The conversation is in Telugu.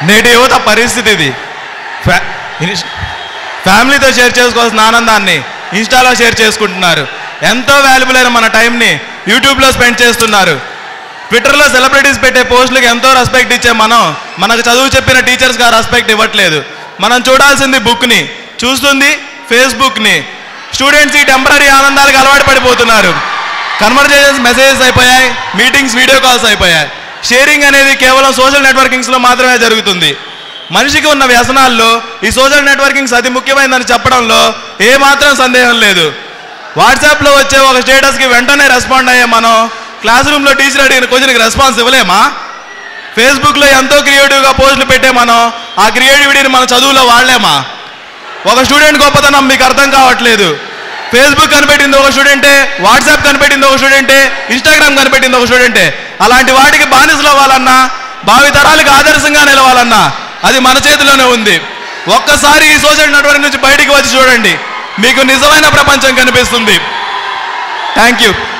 నేటి యువత పరిస్థితి ఇది ఫ్యా- ఇనిష్- ఫ్యామిలీతో షేర్ చేసుకోవాల్సిన ఆనందాన్ని ఇన్స్టాలో షేర్ చేసుకుంటున్నారు ఎంతో వాల్యుబుల్ అయిన మన టైంని యూట్యూబ్లో స్పెండ్ చేస్తున్నారు ట్విట్టర్లో సెలబ్రిటీస్ పెట్టే పోస్టులకు ఎంతో రెస్పెక్ట్ ఇచ్చే మనం మనకు చదువు చెప్పిన టీచర్స్గా రెస్పెక్ట్ ఇవ్వట్లేదు మనం చూడాల్సింది బుక్ని చూస్తుంది ఫేస్బుక్ని స్టూడెంట్స్ ఈ టెంపరీ ఆనందాలకు అలవాటు పడిపోతున్నారు కన్వర్జేషన్స్ మెసేజెస్ అయిపోయాయి మీటింగ్స్ వీడియో కాల్స్ అయిపోయాయి షేరింగ్ అనేది కేవలం సోషల్ నెట్వర్కింగ్స్లో మాత్రమే జరుగుతుంది మనిషికి ఉన్న వ్యసనాల్లో ఈ సోషల్ నెట్వర్కింగ్స్ అతి ముఖ్యమైనదని చెప్పడంలో ఏమాత్రం సందేహం లేదు వాట్సాప్లో వచ్చే ఒక స్టేటస్కి వెంటనే రెస్పాండ్ అయ్యే మనం క్లాస్ రూమ్లో టీచర్ అడిగిన క్వశ్చన్కి రెస్పాన్స్ ఇవ్వలేమా ఫేస్బుక్లో ఎంతో క్రియేటివ్గా పోస్టులు పెట్టే మనం ఆ క్రియేటివిటీని మన చదువులో వాడలేమా ఒక స్టూడెంట్ గొప్పతనం మీకు అర్థం కావట్లేదు ఫేస్బుక్ కనిపెట్టింది ఒక స్టూడెంటే వాట్సాప్ కనిపెట్టింది ఒక స్టూడెంటే ఇన్స్టాగ్రామ్ కనిపెట్టింది ఒక స్టూడెంటే అలాంటి వాటికి బానిసలు అవ్వాలన్నా భావి తరాలకు ఆదర్శంగా నిలవాలన్నా అది మన చేతిలోనే ఉంది ఒక్కసారి ఈ సోషల్ నెట్వర్క్ నుంచి బయటికి వచ్చి చూడండి మీకు నిజమైన ప్రపంచం కనిపిస్తుంది థ్యాంక్ యూ